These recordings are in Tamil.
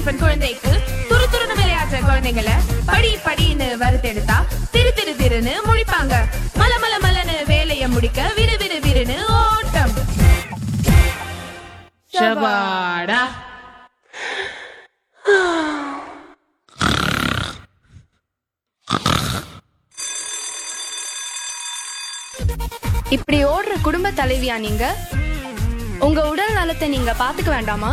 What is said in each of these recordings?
டிஃபன் குழந்தைக்கு துரு துருன்னு விளையாடுற குழந்தைங்களை படி படின்னு வறுத்தெடுத்தா திரு திரு திருன்னு முழிப்பாங்க மல மல மலன்னு வேலைய முடிக்க விறு விறு விறுன்னு ஓட்டம் ஷபாடா இப்படி ஓடுற குடும்ப தலைவியா நீங்க உங்க உடல் நலத்தை நீங்க பாத்துக்க வேண்டாமா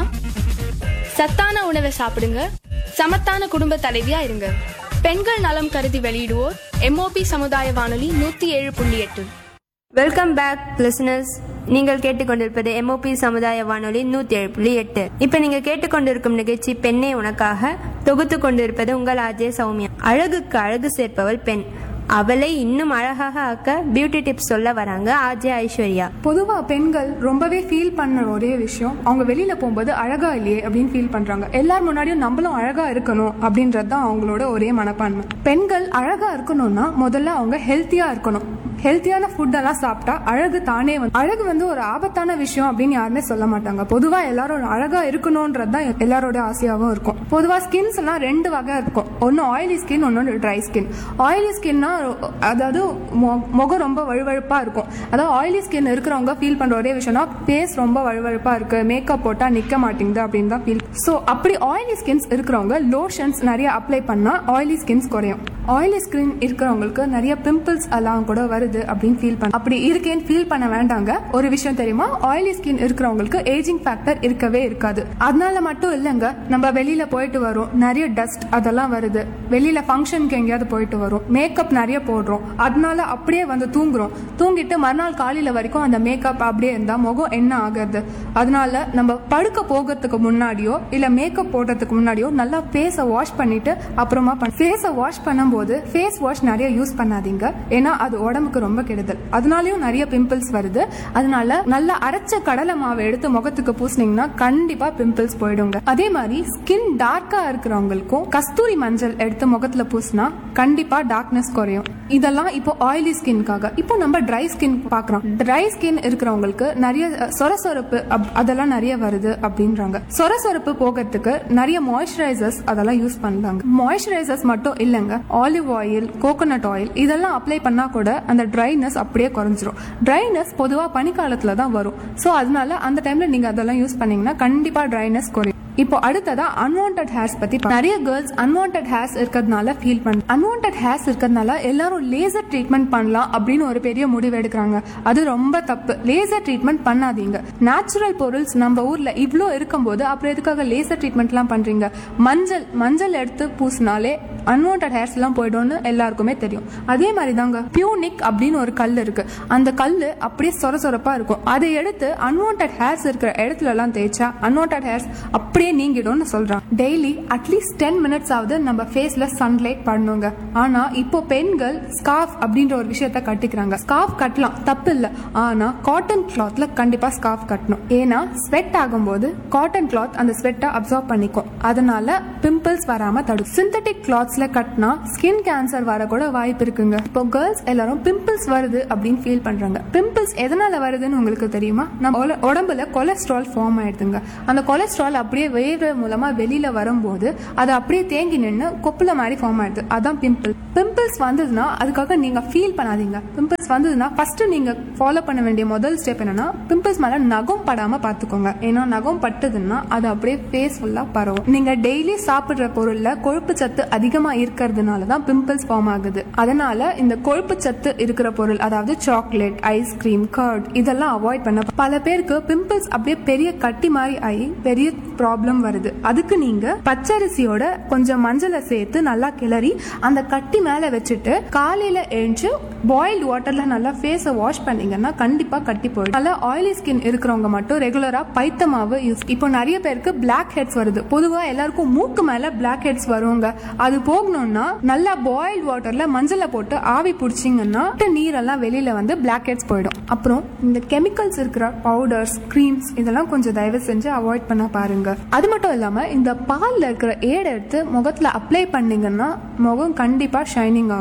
சத்தான உணவை சாப்பிடுங்க சமத்தான குடும்ப தலைவியா இருங்க பெண்கள் நலம் கருதி வெளியிடுவோர் எம்ஓபி சமுதாய வானொலி நூத்தி ஏழு புள்ளி எட்டு வெல்கம் பேக் லிசனர்ஸ் நீங்கள் கேட்டுக்கொண்டிருப்பது எம்ஓபி சமுதாய வானொலி நூத்தி ஏழு புள்ளி எட்டு இப்ப நீங்க கேட்டுக்கொண்டிருக்கும் நிகழ்ச்சி பெண்ணே உனக்காக தொகுத்து கொண்டிருப்பது உங்கள் ஆஜே சௌமியா அழகுக்கு அழகு சேர்ப்பவள் பெண் அவளை இன்னும் அழகாக ஆக்க பியூட்டி டிப்ஸ் சொல்ல வராங்க ஆஜே ஐஸ்வர்யா பொதுவா பெண்கள் ரொம்பவே ஃபீல் பண்ண ஒரே விஷயம் அவங்க வெளியில போகும்போது அழகா இல்லையே அப்படின்னு ஃபீல் பண்றாங்க எல்லார் முன்னாடியும் நம்மளும் அழகா இருக்கணும் அப்படின்றது தான் அவங்களோட ஒரே மனப்பான்மை பெண்கள் அழகா இருக்கணும்னா முதல்ல அவங்க ஹெல்த்தியா இருக்கணும் ஹெல்த்தியான ஃபுட் எல்லாம் சாப்பிட்டா அழகு தானே வந்து அழகு வந்து ஒரு ஆபத்தான விஷயம் அப்படின்னு யாருமே சொல்ல மாட்டாங்க பொதுவா எல்லாரும் அழகா இருக்கணும்ன்றது தான் எல்லாரோட ஆசையாவும் இருக்கும் பொதுவா ஸ்கின்ஸ் எல்லாம் ரெண்டு வகை இருக்கும் ஒன்னு ஆயிலி ஸ்கின் ஒன்னு ட்ரை ஸ்கின் ஆயிலி ஸ்கின்னா அதாவது மொ- முகம் ரொம்ப வழுவழுப்பா இருக்கும் அதாவது ஆயிலி ஸ்கின் இருக்கிறவங்க ஃபீல் பண்ற ஒரே விஷயம்னா ஃபேஸ் ரொம்ப வழுவழுப்பா இருக்கு மேக்கப் போட்டா நிக்க மாட்டேங்குது அப்படின்னு தான் ஃபீல் ஸோ அப்படி ஆயிலி ஸ்கின்ஸ் இருக்கிறவங்க லோஷன்ஸ் நிறைய அப்ளை பண்ணா ஆயிலி ஸ்கின்ஸ் குறையும் ஆயிலி ஸ்கின் இருக்கிறவங்களுக்கு நிறைய பிம்பிள்ஸ் எல்லாம் கூட வருது அப்படின்னு ஃபீல் பண்ண அப்படி இருக்கேன்னு ஃபீல் பண்ண வேண்டாங்க ஒரு விஷயம் தெரியுமா ஆயிலி ஸ்கின் இருக்கிறவங்களுக்கு ஏஜிங் ஃபேக்டர் இருக்கவே இருக்காது அதனால மட்டும் இல்லைங்க நம்ம வெளியில போயிட்டு வரோம் நிறைய டஸ்ட் அதெல்லாம் வருது வெளியில ஃபங்க்ஷனுக்கு எங்கேயாவது போயிட்டு வரோம் மேக்கப் நிறைய போடுறோம் அதனால அப்படியே வந்து தூங்குறோம் தூங்கிட்டு மறுநாள் காலையில வரைக்கும் அந்த மேக்கப் அப்படியே இருந்தா முகம் என்ன ஆகுறது அதனால நம்ம படுக்க போகிறதுக்கு முன்னாடியோ இல்ல மேக்கப் போடுறதுக்கு முன்னாடியோ நல்லா ஃபேஸை வாஷ் பண்ணிட்டு அப்புறமா ஃபேஸை வாஷ் பண்ணும்போது ஃபேஸ் வாஷ் நிறைய யூஸ் பண்ணாதீங்க ஏன்னா அது உடம்புக்கு ரொம்ப கெடுதல் அதனாலயும் நிறைய பிம்பிள்ஸ் வருது அதனால நல்லா அரைச்ச கடலை மாவை எடுத்து முகத்துக்கு பூசினீங்கன்னா கண்டிப்பா பிம்பிள்ஸ் போயிடுங்க அதே மாதிரி ஸ்கின் டார்க்கா இருக்கிறவங்களுக்கும் கஸ்தூரி மஞ்சள் எடுத்து முகத்துல பூசினா கண்டிப்பா டார்க்னஸ் குறையும் இதெல்லாம் இப்போ ஆயிலி ஸ்கின்காக இப்போ நம்ம ட்ரை ஸ்கின் பாக்குறோம் ட்ரை ஸ்கின் இருக்கிறவங்களுக்கு நிறைய அஹ், சொரசொரப்பு அப்- அதெல்லாம் நிறைய வருது அப்படின்றாங்க சொரசொரப்பு போகிறதுக்கு நிறைய மாய்ஸ்சரைசர்ஸ் அதெல்லாம் யூஸ் பண்ணலாங்க மாய்ஸ்சரைசர்ஸ் மட்டும் இல்லைங்க ஆலிவ் ஆயில் கோகோனட் ஆயில் இதெல்லாம் அப்ளை பண்ணா கூட அந்த ட்ரைனஸ் அப்படியே குறைஞ்சிரும் ட்ரைனஸ் பொதுவா பனிக்காலத்துல தான் வரும் ஸோ அதனால அந்த டைம்ல நீங்க அதெல்லாம் யூஸ் பண்ணீங்கன்னா கண்டிப்பா ட்ரைனஸ் குறையும் இப்போ அடுத்ததா அன்வான்ட் ஹேர்ஸ் பத்தி பா- நிறைய கேர்ள்ஸ் அன்வான்ட் ஹேர்ஸ் இருக்கிறதுனால ஃபீல் பண்ண அன்வான்ட் ஹேர்ஸ் இருக்கிறதுனால எல்லாரும் லேசர் ட்ரீட்மெண்ட் பண்ணலாம் அப்படின்னு ஒரு பெரிய முடிவு எடுக்கிறாங்க அது ரொம்ப தப்பு லேசர் ட்ரீட்மெண்ட் பண்ணாதீங்க நேச்சுரல் பொருள்ஸ் நம்ம ஊர்ல இவ்ளோ இருக்கும்போது அப்புறம் எதுக்காக லேசர் ட்ரீட்மெண்ட்லாம் பண்றீங்க மஞ்சள் மஞ்சள் எடுத்து பூசினாலே அன்வான்ட் ஹேர்ஸ் எல்லாம் போயிடும்னு எல்லாருக்குமே தெரியும் அதே மாதிரி தாங்க பியூனிக் அப்படின்னு ஒரு கல் இருக்கு அந்த கல் அப்படியே சொர சொரப்பா இருக்கும் அதை எடுத்து அன்வான்ட் ஹேர்ஸ் இருக்கிற இடத்துல எல்லாம் தேய்ச்சா அன்வான்ட் ஹேர்ஸ் அப்படியே நீங்கிடும்னு சொல்றாங்க டெய்லி அட்லீஸ்ட் டென் மினிட்ஸ் ஆகுது நம்ம ஃபேஸ்ல சன்லைட் பண்ணுங்க ஆனா இப்போ பெண்கள் ஸ்கார்ஃப் அப்படின்ற ஒரு விஷயத்த கட்டிக்கிறாங்க ஸ்கார்ஃப் கட்டலாம் தப்பு இல்ல ஆனா காட்டன் கிளாத்ல கண்டிப்பா ஸ்கார்ஃப் கட்டணும் ஏன்னா ஸ்வெட் ஆகும்போது காட்டன் கிளாத் அந்த ஸ்வெட்டை அப்சர்வ் பண்ணிக்கும் அதனால பிம்பிள்ஸ் வராம தடுக்கும் சிந்தட்டிக் கிளாத்ஸ்ல கட்டினா ஸ்கின் கேன்சர் வர கூட வாய்ப்பு இருக்குங்க இப்போ கேர்ள்ஸ் எல்லாரும் பிம்பிள்ஸ் வருது அப்படின்னு ஃபீல் பண்றாங்க பிம்பிள்ஸ் எதனால வருதுன்னு உங்களுக்கு தெரியுமா நம்ம உல- உடம்புல கொலஸ்ட்ரால் ஃபார்ம் ஆயிடுதுங்க அந்த கொலஸ்ட்ரால் அப்படியே வேர்வை மூலமா வெளியில வரும்போது அது அப்படியே தேங்கி நின்று கொப்புல மாதிரி ஃபார்ம் ஆயிடுது அதான் பிம்பிள் பிம்பிள்ஸ் வந்ததுன்னா அதுக்காக நீங்க ஃபீல் பண்ணாதீங்க பிம்பிள்ஸ் வந்ததுன்னா ஃபர்ஸ்ட் நீங்க ஃபாலோ பண்ண வேண்டிய முதல் ஸ்டெப் என்னன்னா பிம்பிள்ஸ் மேல நகம் படாம பாத்துக்கோங்க ஏன்னா நகம் பட்டுதுன்னா அது அப்படியே ஃபேஸ் ஃபுல்லா பரவும் நீங்க டெய்லி சாப்பிடுற பொருள்ல கொழுப்பு சத்து அதிகமா இருக்கிறதுனால தான் பிம்பிள்ஸ் ஃபார்ம் ஆகுது அதனால இந்த கொழுப்பு சத்து இருக்கிற பொருள் அதாவது சாக்லேட் ஐஸ்கிரீம் கர்ட் இதெல்லாம் அவாய்ட் பண்ண பல பேருக்கு பிம்பிள்ஸ் அப்படியே பெரிய கட்டி மாதிரி ஆகி பெரிய ப்ராப்ளம் வருது அதுக்கு நீங்க பச்சரிசியோட கொஞ்சம் மஞ்சளை சேர்த்து நல்லா கிளறி அந்த கட்டி மேல வச்சுட்டு காலையில எழுந்து பாயில்டு வாட்டர்ல நல்லா ஃபேஸை வாஷ் பண்ணீங்கன்னா கண்டிப்பா கட்டி போயிடும் நல்லா ஆயிலி ஸ்கின் இருக்கிறவங்க மட்டும் ரெகுலரா பைத்த மாவு யூஸ் இப்போ நிறைய பேருக்கு பிளாக் ஹெட்ஸ் வருது பொதுவா எல்லாருக்கும் மூக்கு மேல பிளாக் ஹெட்ஸ் வருவாங்க அது போகணும்னா நல்லா பாயில்டு வாட்டர்ல மஞ்சளை போட்டு ஆவி பிடிச்சிங்கன்னா நீரெல்லாம் வெளியில வந்து பிளாக் ஹெட்ஸ் போயிடும் அப்புறம் இந்த கெமிக்கல்ஸ் இருக்கிற பவுடர்ஸ் க்ரீம்ஸ் இதெல்லாம் கொஞ்சம் தயவு செஞ்சு அவாய்ட் பண்ண பாருங்க அது மட்டும் இல்லாம இந்த பால்ல இருக்கிற ஏடை எடுத்து முகத்துல அப்ளை பண்ணீங்கன்னா முகம் கண்டிப்பா ஷைனிங் ஆகும்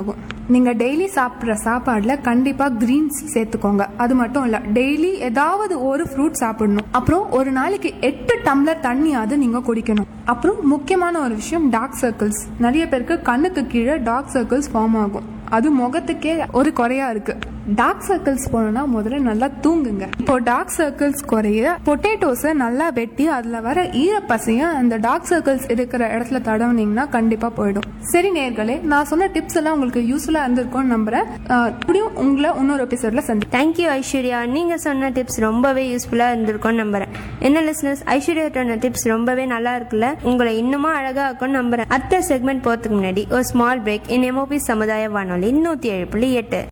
நீங்க டெய்லி சாப்பிட்ற சாப்பாடுல கண்டிப்பா கிரீன்ஸ் சேர்த்துக்கோங்க அது மட்டும் இல்ல டெய்லி ஏதாவது ஒரு ஃப்ரூட் சாப்பிடணும் அப்புறம் ஒரு நாளைக்கு எட்டு டம்ளர் தண்ணியாவது நீங்க குடிக்கணும் அப்புறம் முக்கியமான ஒரு விஷயம் டார்க் சர்க்கிள்ஸ் நிறைய பேருக்கு கண்ணுக்கு கீழே டார்க் சர்க்கிள்ஸ் ஃபார்ம் ஆகும் அது முகத்துக்கே ஒரு குறையா இருக்கு டார்க் சர்க்கிள்ஸ் போனோம்னா முதல்ல நல்லா தூங்குங்க இப்போ டார்க் சர்க்கிள்ஸ் குறைய பொட்டேட்டோஸை நல்லா வெட்டி அதுல வர ஈரப்பசைய அந்த டார்க் சர்க்கிள்ஸ் இருக்கிற இடத்துல தடவுனீங்கன்னா கண்டிப்பா போயிடும் சரி நேர்களே நான் சொன்ன டிப்ஸ் எல்லாம் உங்களுக்கு யூஸ்ஃபுல்லா இருந்திருக்கும்னு நம்புறேன் ஆஹ் மறுபடியும் உங்களை இன்னொரு எபிசோட்ல சந்தி தேங்க்யூ ஐஸ்வர்யா நீங்க சொன்ன டிப்ஸ் ரொம்பவே யூஸ்ஃபுல்லா இருந்திருக்கும்னு நம்புறேன் என்ன லிஸ்னஸ் ஐஸ்வர்யா சொன்ன டிப்ஸ் ரொம்பவே நல்லா இருக்குல்ல உங்களை இன்னுமா அழகா இருக்கும்னு நம்புறேன் அடுத்த செக்மெண்ட் போறதுக்கு முன்னாடி ஒரு ஸ்மால் பிரேக் இன் எம்ஓபி சமுதாய வானொலி நூத்தி ஏழு புள்ளி எட்டு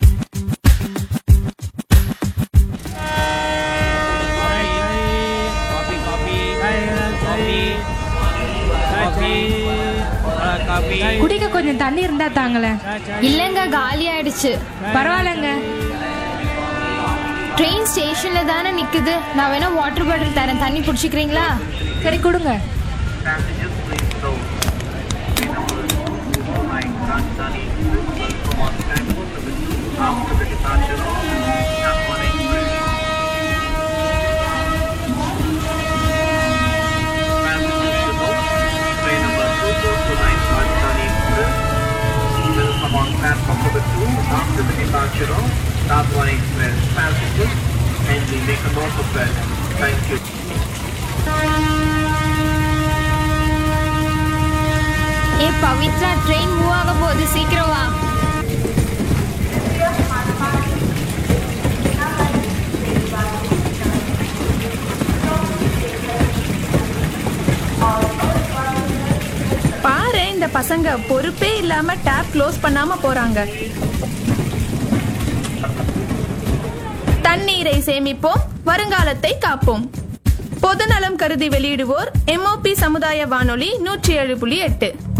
Kopi, kopi. Kopi. Kopi. Kopi. குடிக்க கொஞ்சம் தண்ணி இருந்தா தாங்களேன் இல்லங்க காலி ஆயிடுச்சு பரவாயில்லங்க ட்ரெயின் ஸ்டேஷன்ல தானே நிக்குது நான் வேணா வாட்டர் பாட்டில் தரேன் தண்ணி பிடிச்சிக்கிறீங்களா சரி கொடுங்க Train number 2229 Rajdhani Express will come on platform number 2 after the departure of Nagwan Express passengers and we make a note of that. Thank you. ஏ பவித்ரா ட்ரெயின் மூவ் ஆக போகுது சீக்கிரம் வா பாரு இந்த பசங்க பொறுப்பே இல்லாம டேப் க்ளோஸ் பண்ணாம போறாங்க தண்ணீரை சேமிப்போம் வருங்காலத்தை காப்போம் பொதுநலம் கருதி வெளியிடுவோர் எம்ஓபி சமுதாய வானொலி நூற்றி ஏழு புள்ளி எட்டு